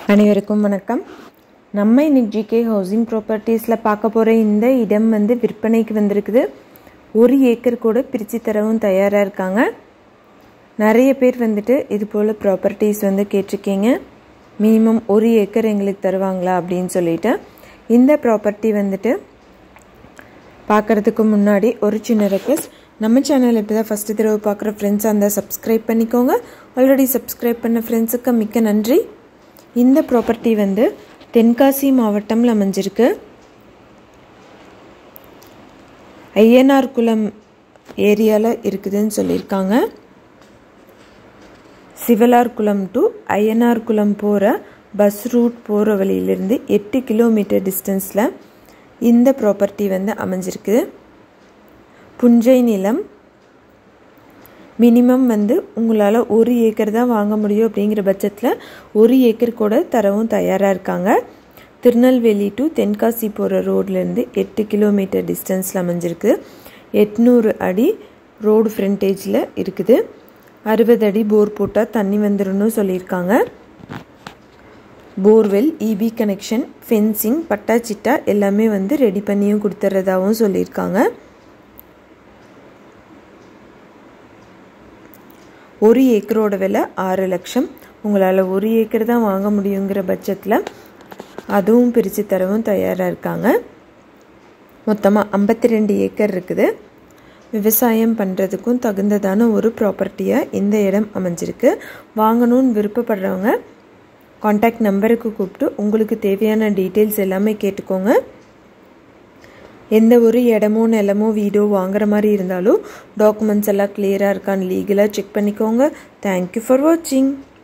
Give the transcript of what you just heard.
அனைவருக்கும் வணக்கம் நம்ம இன்னைக்கு ஜிகே ஹவுசிங் ப்ராப்பர்ட்டிஸில் பார்க்க போகிற இந்த இடம் வந்து விற்பனைக்கு வந்திருக்குது ஒரு ஏக்கர் கூட பிரித்து தரவும் தயாராக இருக்காங்க நிறைய பேர் வந்துட்டு இது போல் ப்ராப்பர்ட்டிஸ் வந்து கேட்டிருக்கீங்க மினிமம் ஒரு ஏக்கர் எங்களுக்கு தருவாங்களா அப்படின்னு சொல்லிட்டு இந்த ப்ராப்பர்ட்டி வந்துட்டு பார்க்குறதுக்கு முன்னாடி ஒரு சின்ன ரெக்வஸ்ட் நம்ம சேனல் இப்போ தான் ஃபஸ்ட்டு தடவை பார்க்குற ஃப்ரெண்ட்ஸாக இருந்தால் சப்ஸ்கிரைப் பண்ணிக்கோங்க ஆல்ரெடி சப்ஸ்கிரைப் பண்ண ஃப்ரெண்ட்ஸுக்கு மிக்க நன்றி இந்த ப்ராப்பர்ட்டி வந்து தென்காசி மாவட்டம்ல அமைஞ்சிருக்கு ஐயனார் குளம் ஏரியாவில் இருக்குதுன்னு சொல்லியிருக்காங்க சிவலார் குளம் டு ஐயனார் குளம் போகிற பஸ் ரூட் போகிற வழியிலிருந்து எட்டு கிலோமீட்டர் டிஸ்டன்ஸில் இந்த ப்ராப்பர்ட்டி வந்து அமைஞ்சிருக்கு புஞ்சை நிலம் மினிமம் வந்து உங்களால் ஒரு ஏக்கர் தான் வாங்க முடியும் அப்படிங்கிற பட்சத்தில் ஒரு ஏக்கர் கூட தரவும் தயாராக இருக்காங்க திருநெல்வேலி டு தென்காசி போகிற ரோட்லேருந்து எட்டு கிலோமீட்டர் டிஸ்டன்ஸில் அமைஞ்சிருக்கு எட்நூறு அடி ரோடு ஃப்ரண்டேஜில் இருக்குது அறுபது அடி போர் போட்டால் தண்ணி வந்துடும் சொல்லியிருக்காங்க போர்வெல் இபி கனெக்ஷன் ஃபென்சிங் பட்டா சிட்டா எல்லாமே வந்து ரெடி பண்ணியும் கொடுத்துட்றதாகவும் சொல்லியிருக்காங்க ஒரு ஏக்கரோட விலை ஆறு லட்சம் உங்களால் ஒரு ஏக்கர் தான் வாங்க முடியுங்கிற பட்சத்தில் அதுவும் பிரித்து தரவும் தயாராக இருக்காங்க மொத்தமாக ஐம்பத்தி ரெண்டு ஏக்கர் இருக்குது விவசாயம் பண்ணுறதுக்கும் தகுந்ததான ஒரு ப்ராப்பர்ட்டியாக இந்த இடம் அமைஞ்சிருக்கு வாங்கணும்னு விருப்பப்படுறவங்க காண்டாக்ட் நம்பருக்கு கூப்பிட்டு உங்களுக்கு தேவையான டீட்டெயில்ஸ் எல்லாமே கேட்டுக்கோங்க எந்த ஒரு இடமோ நிலமோ வீடோ வாங்குற மாதிரி இருந்தாலும் டாக்குமெண்ட்ஸ் எல்லாம் கிளியராக இருக்கான்னு லீகலாக செக் பண்ணிக்கோங்க தேங்க்யூ ஃபார் வாட்சிங்